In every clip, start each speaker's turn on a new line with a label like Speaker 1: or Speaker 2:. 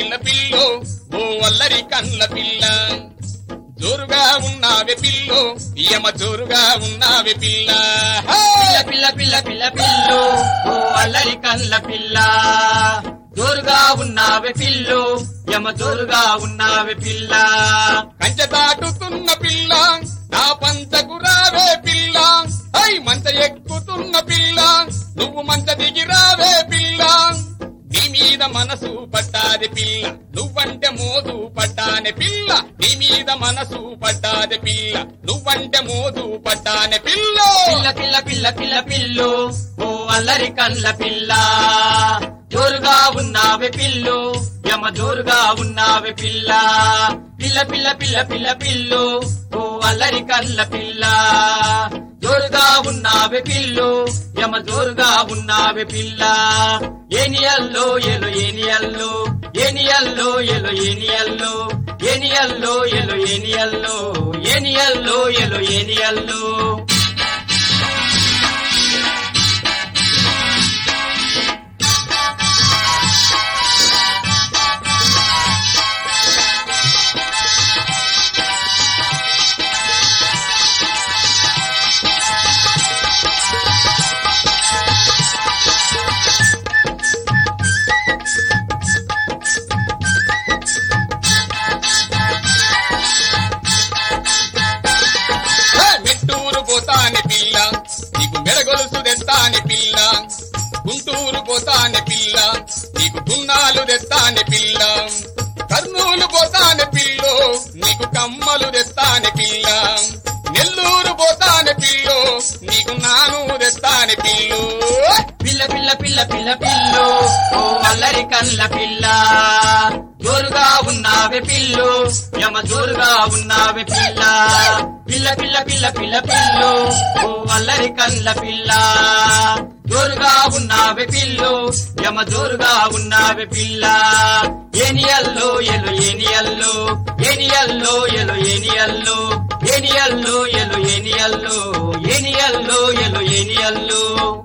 Speaker 1: పిల్ల పిల్లో ఓ అల్లరి కళ్ళ పిల్ల జోరుగా ఉన్నావే పిల్లో యమ జోరుగా ఉన్నావే పిల్ల హే!
Speaker 2: పిల్ల పిల్ల పిల్ల పిల్ల పిల్లు ఓ అల్లరి కళ్ళ పిల్ల జోరుగా ఉన్నావే పిల్లు యమ జోరుగా ఉన్నావే పిల్ల
Speaker 1: కంచె దాటుతున్న పిల్ల నా పంచకు రావే పిల్ల ఐ మంచ ఎక్కుతున్న పిల్ల నువ్వు మంచ దిగి రావే పిల్ల నీ మీద మనసు పడ్డాది పిల్ల నువ్వంటే మోదు పడ్డానే పిల్ల నీ మీద మనసు పడ్డాది పిల్ల నువ్వంటే మోదు పడ్డానే పిల్ల
Speaker 2: పిల్ల పిల్ల పిల్ల పిల్ల పిల్లు ఓ అల్లరి కళ్ళ పిల్ల జోరుగా ఉన్నావే పిల్లు యమ జోరుగా ఉన్నావే పిల్ల పిల్ల పిల్ల పిల్ల పిల్ల పిల్లు ఓ అల్లరి కళ్ళ పిల్ల జోరుగా ఉన్నావే పిల్లు యమ జోరుగా ఉన్నావే పిల్ల ఏనియల్లో ఎలో ఏనియల్లో ఏనియల్లో ఎలో ఏనియల్లో ఏనియల్లో ఎలో ఏనియల్లో ఏనియల్లో ఎలో ఏనియల్లో
Speaker 1: హే! మెట్టూరు పోతానే పిల్ల నీకు మెరగొలుసు తెస్తానే పిల్ల గుంటూరు పోతానే పిల్ల నీకు గున్నాలు తెస్తానే పిల్ల కర్నూలు పోతానే పిల్లో నీకు కమ్మలు తెస్తానే పిల్ల నెల్లూరు పోతానే పిల్లో నీకు నాను తెస్తానే పిల్లు
Speaker 2: పిల్ల పిల్ల పిల్ల పిల్ల పిల్లు ఓ అల్లరి కళ్ళ పిల్ల జోరుగా ఉన్నావే పిల్లు యమ జోరుగా ఉన్నావే పిల్ల పిల్ల పిల్ల పిల్ల పిల్ల పిల్లు ఓ అల్లరి కళ్ళ పిల్ల జోరుగా ఉన్నావే పిల్లు యమ జోరుగా ఉన్నావే పిల్ల ఏనియల్లో ఎలో ఏనియల్లో ఏనియల్లో ఎలో ఏనియల్లో ఏనియల్లో ఎలో ఏనియల్లో ఏనియల్లో ఎలో ఏనియల్లో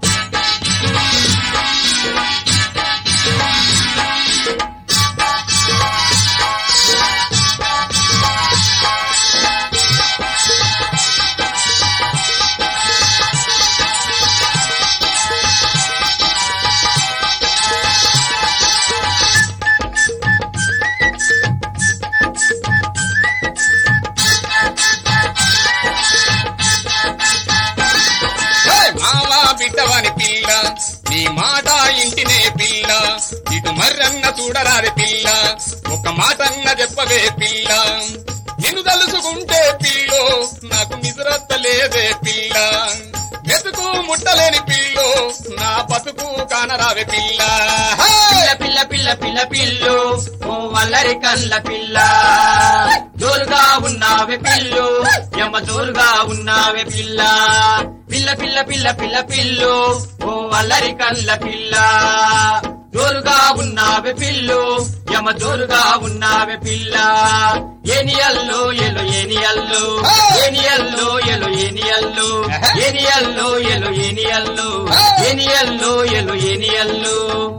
Speaker 1: హే! మావా బిడ్డవని పిల్ల నీ మాట ఇంటినే పిల్ల ఇటు మర్రన్న చూడరాది పిల్ల ఒక మాటన్న చెప్పవే పిల్ల నిన్ను తలుసుకుంటే పిల్లో నాకు నిద్రత్తలేదే పిల్ల మెతుకు ముట్టలేని పిల్లో నా బతుకు కానరావే పిల్ల హే!
Speaker 2: పిల్ల పిల్ల పిల్ల పిల్ల పిల్లు ఓ వల్లరి కళ్ళ పిల్ల జోరుగా ఉన్నావే పిల్లు యమ జోరుగా ఉన్నావే పిల్ల పిల్ల పిల్ల పిల్ల పిల్ల పిల్లు ఓ వల్లరి కళ్ళ పిల్ల జోరుగా ఉన్నావే పిల్లు యమ జోరుగా ఉన్నావే పిల్ల ఏనియల్లో ఎలో ఏనియల్లో ఏనియల్లో ఎలో ఏనియల్లో ఏనియల్లో ఎలో ఏనియల్లో ఏనియల్లో ఎలో ఏనియల్లో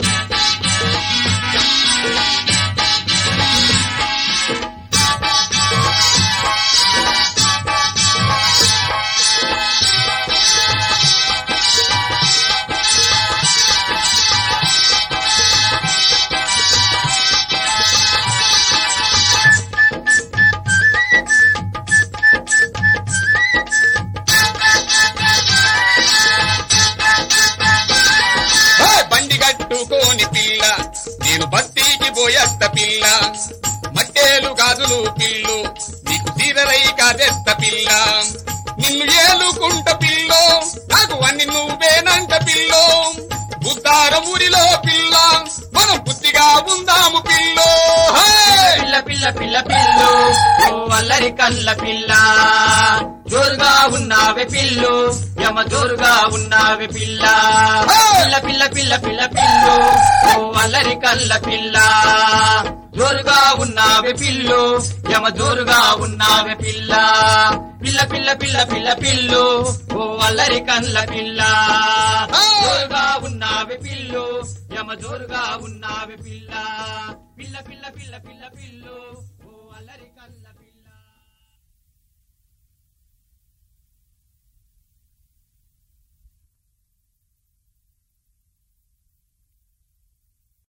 Speaker 1: హే! బండి కట్టుకోని పిల్ల నేను బస్తీకి పోయత్త పిల్ల మట్టేలు గాజులు పిల్లు నీకు తీరరై కాదెత్త పిల్ల నిన్ను ఏలుకుంట పిల్లో నాకు అన్ని నువ్వేనంట పిల్లో బుద్ధార ఊరిలో పిల్ల మనం బుద్ధిగా ఉందాము పిల్లో హే!
Speaker 2: పిల్ల పిల్ల పిల్ల పిల్లు ఓ అల్లరి కళ్ళ పిల్ల జోరుగా ఉన్నావే పిల్లు యమ జోరుగా ఉన్నావే పిల్ల పిల్ల పిల్ల పిల్ల పిల్ల పిల్లు ఓ అల్లరి కళ్ళ పిల్ల జోరుగా ఉన్నావే పిల్లు యమ జోరుగా ఉన్నావే పిల్ల పిల్ల పిల్ల పిల్ల పిల్ల పిల్లు ఓ అల్లరి కళ్ళ పిల్ల జోరుగా ఉన్నావే పిల్లు యమ జోరుగా ఉన్నావే పిల్ల పిల్ల పిల్ల పిల్ల పిల్ల పిల్లు